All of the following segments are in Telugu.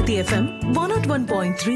City FM 101.3.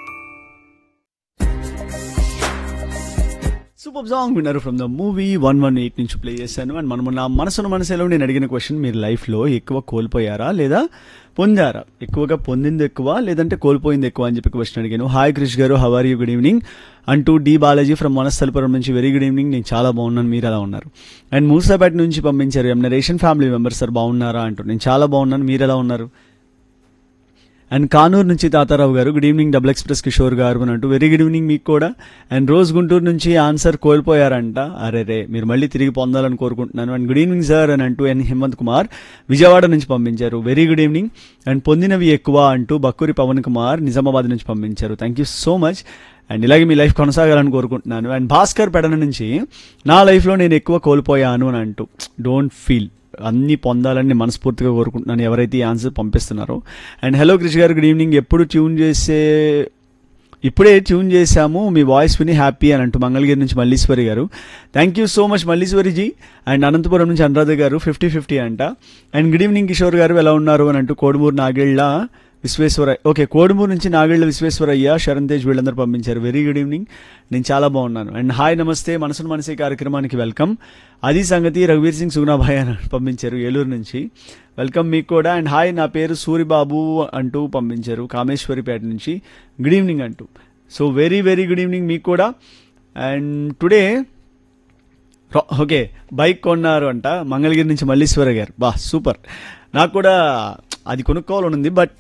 సూపర్ సాంగ్ విన్నారు from the movie one one eight నుంచి ప్లే చేశాను అండ్ మనం నా మనసును మనసులో నేను అడిగిన క్వశ్చన్ మీరు లైఫ్లో ఎక్కువ కోల్పోయారా లేదా పొందారా ఎక్కువగా పొందింది ఎక్కువ లేదంటే కోల్పోయింది ఎక్కువ అని చెప్పి క్వశ్చన్ అడిగాను hi Krish garu how are you good evening అంటూ డి బాలాజీ ఫ్రమ్ మనస్థలపురం నుంచి వెరీ గుడ్ ఈవినింగ్ నేను చాలా బాగున్నాను మీరు ఎలా ఉన్నారు అండ్ మూసాపేట నుంచి పంపించారు M ration family members sir బాగున్నారా అంటూ నేను చాలా బాగున్నాను మీరు ఎలా ఉన్నారు అండ్ కానూరు నుంచి Tatarao garu good evening double express Kishore garu అని అంటూ వెరీ గుడ్ ఈవినింగ్ మీకు కూడా అండ్ రోజ్ గుంటూరు నుంచి ఆన్సర్ కోల్పోయారంట అరే రే మీరు మళ్ళీ తిరిగి పొందాలని కోరుకుంటున్నాను అండ్ గుడ్ ఈవినింగ్ సార్ అని అంటూ ఎన్ హేమంత్ కుమార్ విజయవాడ నుంచి పంపించారు వెరీ గుడ్ ఈవినింగ్ అండ్ పొందినవి ఎక్కువ అంటూ బక్కూరి పవన్ కుమార్ నిజామాబాద్ నుంచి పంపించారు thank you so much and ఇలాగే మీ లైఫ్ కొనసాగాలని కోరుకుంటున్నాను అండ్ భాస్కర్ పెడన నుంచి నా లైఫ్లో నేను ఎక్కువ కోల్పోయాను అని అంటూ డోంట్ ఫీల్ అన్ని పొందాలని నేను మనస్ఫూర్తిగా కోరుకుంటున్నాను ఎవరైతే ఈ ఆన్సర్ పంపిస్తున్నారో and hello Krish garu good evening ఎప్పుడు ట్యూన్ చేసే ఇప్పుడే ట్యూన్ చేశాము మీ వాయిస్ విని హ్యాపీ అని అంటూ మంగళగిరి నుంచి Malleeswari garu thank you so much మల్లీశ్వరిజీ అండ్ అనంతపురం నుంచి అనురాధ గారు ఫిఫ్టీ ఫిఫ్టీ అంట and good evening Kishore garu ఎలా ఉన్నారు అని అంటూ కోడుమూరు నాగేళ్ల విశ్వేశ్వర ఓకే కోడుమూరు నుంచి నాగేళ్ల విశ్వేశ్వరయ్య శరణ్ తేజ్ వీళ్ళందరూ పంపించారు వెరీ గుడ్ ఈవినింగ్ నేను చాలా బాగున్నాను అండ్ హాయ్ నమస్తే మనసును మనసే కార్యక్రమానికి వెల్కమ్ అది సంగతి రఘువీర్ సింగ్ సుగుణాభాయ్ అని పంపించారు ఏలూరు నుంచి వెల్కమ్ మీకు కూడా అండ్ హాయ్ నా పేరు సూరిబాబు అంటూ పంపించారు కామేశ్వరిపేట నుంచి గుడ్ ఈవినింగ్ అంటూ so very very good evening మీకు కూడా అండ్ టుడే ఓకే బైక్ కొన్నారు అంట మంగళగిరి నుంచి మల్లీశ్వర గారు బా సూపర్ నాకు కూడా అది కొనుక్కోవాలని ఉంది బట్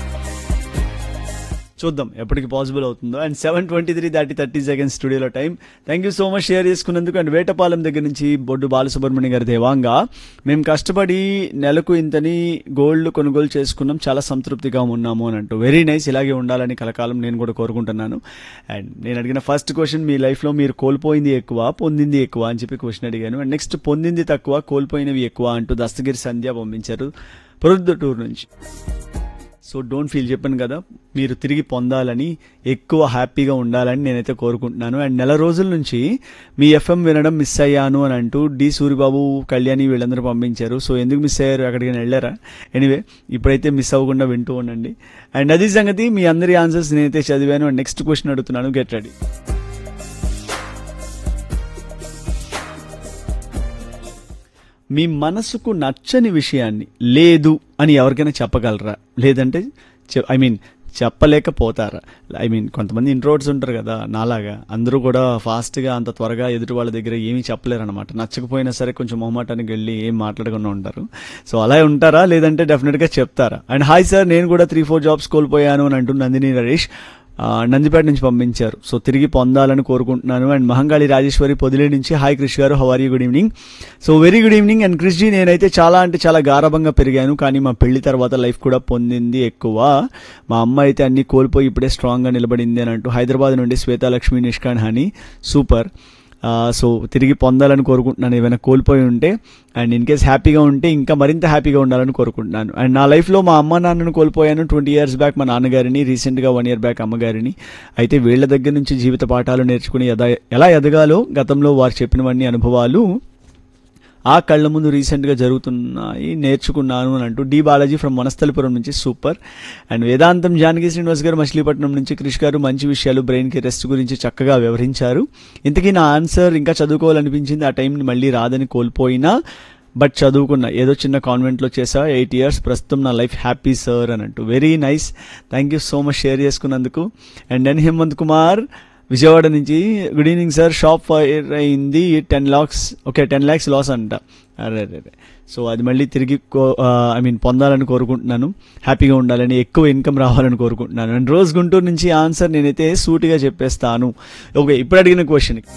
చూద్దాం ఎప్పటికి పాసిబుల్ అవుతుందో and seven twenty three thirty thirty seconds స్టూడియోలో time thank you so much share చేసుకున్నందుకు అండ్ వేటపాలెం దగ్గర నుంచి బొడ్డు బాలసుబ్రహ్మణ్యం గారి దేవాంగా మేము కష్టపడి నెలకు ఇంతని గోల్డ్ కొనుగోలు చేసుకున్నాం చాలా సంతృప్తిగా ఉన్నాము అని అంటూ వెరీ నైస్ ఇలాగే ఉండాలని కలకాలం నేను కూడా కోరుకుంటున్నాను అండ్ నేను అడిగిన ఫస్ట్ క్వశ్చన్ మీ లైఫ్లో మీరు కోల్పోయింది ఎక్కువ పొందింది ఎక్కువ అని చెప్పి క్వశ్చన్ అడిగాను అండ్ నెక్స్ట్ పొందింది తక్కువ కోల్పోయినవి ఎక్కువ అంటూ దస్తగిరి సంధ్య పంపించారు పొరుద్దటూరు నుంచి సో డోంట్ ఫీల్ చెప్పాను కదా మీరు తిరిగి పొందాలని ఎక్కువ హ్యాపీగా ఉండాలని నేనైతే కోరుకుంటున్నాను అండ్ నెల రోజుల నుంచి మీ ఎఫ్ఎం వినడం మిస్ అయ్యాను అని అంటూ డి సూరిబాబు కళ్యాణి వీళ్ళందరూ పంపించారు సో ఎందుకు మిస్ అయ్యారు అక్కడికి వెళ్ళారా ఎనీవే ఇప్పుడైతే మిస్ అవ్వకుండా వింటూ ఉండండి అండ్ అది సంగతి మీ అందరి ఆన్సర్స్ నేనైతే చదివాను అండ్ నెక్స్ట్ క్వశ్చన్ అడుగుతున్నాను గెట్ రెడీ మీ మనసుకు నచ్చని విషయాన్ని లేదు అని ఎవరికైనా చెప్పగలరా లేదంటే ఐ మీన్ చెప్పలేకపోతారా ఐ మీన్ కొంతమంది ఇంట్రోవర్డ్స్ ఉంటారు కదా నాలాగా అందరూ కూడా ఫాస్ట్గా అంత త్వరగా ఎదుటి వాళ్ళ దగ్గర ఏమీ చెప్పలేరు అనమాట నచ్చకపోయినా సరే కొంచెం మొహమాటానికి వెళ్ళి ఏం మాట్లాడకుండా ఉంటారు సో అలా ఉంటారా లేదంటే డెఫినెట్గా చెప్తారా అండ్ హాయ్ సార్ నేను కూడా త్రీ ఫోర్ జాబ్స్ కోల్పోయాను అని అంటూ నందిని నరేష్ ఆ, నందిపేట నుంచి పంపించారు సో తిరిగి పొందాలని కోరుకుంటున్నాను అండ్ మహంగాళి రాజేశ్వరి పొదిలే నుంచి hi Krish garu how are you good evening so very good evening and Krish ji నేనైతే చాలా అంటే చాలా గారభంగా పెరిగాను కానీ మా పెళ్లి తర్వాత లైఫ్ కూడా పొందింది ఎక్కువ మా అమ్మ అయితే అన్ని కోల్పోయి ఇప్పుడే స్ట్రాంగ్గా నిలబడింది అని అంటూ హైదరాబాద్ నుండి శ్వేతాలక్ష్మి నిష్కాన్ హనీ సూపర్ ఆ, సో తిరిగి పొందాలని కోరుకుంటున్నాను ఏమైనా కోల్పోయి ఉంటే అండ్ ఇన్ కేస్ హ్యాపీగా ఉంటే ఇంకా మరింత హ్యాపీగా ఉండాలని కోరుకుంటున్నాను అండ్ నా లైఫ్లో మా అమ్మ నాన్నను కోల్పోయాను ట్వంటీ ఇయర్స్ బ్యాక్ మా నాన్నగారిని రీసెంట్గా వన్ ఇయర్ బ్యాక్ అమ్మగారిని అయితే వీళ్ళ దగ్గర నుంచి జీవిత పాఠాలు నేర్చుకుని ఎద ఎలా ఎదగాలో గతంలో వారు చెప్పినవన్నీ అనుభవాలు ఆ కళ్ళ ముందు రీసెంట్గా జరుగుతున్నాయి నేర్చుకున్నాను అని అంటూ డి బాలాజీ ఫ్రమ్ వనస్థలిపురం నుంచి సూపర్ అండ్ వేదాంతం జానకి శ్రీనివాస్ గారు మచిలీపట్నం నుంచి క్రిష్ గారు మంచి విషయాలు బ్రెయిన్కి రెస్ట్ గురించి చక్కగా వివరించారు ఇంతకీ నా ఆన్సర్ ఇంకా చదువుకోవాలనిపించింది ఆ టైంని మళ్ళీ రాదని కోల్పోయినా బట్ చదువుకున్నా ఏదో చిన్న కాన్వెంట్లో చేసా ఎయిట్ ఇయర్స్ ప్రస్తుతం నా లైఫ్ హ్యాపీ సార్ అని అంటూ very nice thank you so much share చేసుకున్నందుకు అండ్ ఎన్ హేమంత్ కుమార్ విజయవాడ నుంచి good evening sir shop fire అయింది ten lakhs okay ten lakhs loss అంట అరే అరే సో అది మళ్ళీ తిరిగి ఐ మీన్ పొందాలని కోరుకుంటున్నాను హ్యాపీగా ఉండాలని ఎక్కువ ఇన్కమ్ రావాలని కోరుకుంటున్నాను అండ్ రోజ్ గుంటూరు నుంచి ఆన్సర్ నేనైతే సూటిగా చెప్పేస్తాను ఓకే ఇప్పుడు అడిగిన క్వశ్చన్కి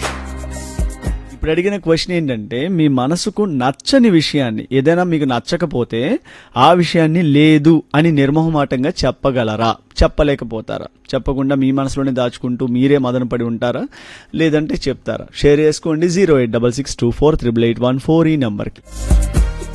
ఇప్పుడు అడిగిన క్వశ్చన్ ఏంటంటే మీ మనసుకు నచ్చని విషయాన్ని ఏదైనా మీకు నచ్చకపోతే ఆ విషయాన్ని లేదు అని నిర్మోహమాటంగా చెప్పగలరా చెప్పలేకపోతారా చెప్పకుండా మీ మనసులోనే దాచుకుంటూ మీరే మదన పడి ఉంటారా లేదంటే చెప్తారా షేర్ చేసుకోండి zero eight double six two four triple eight one four ఈ నెంబర్కి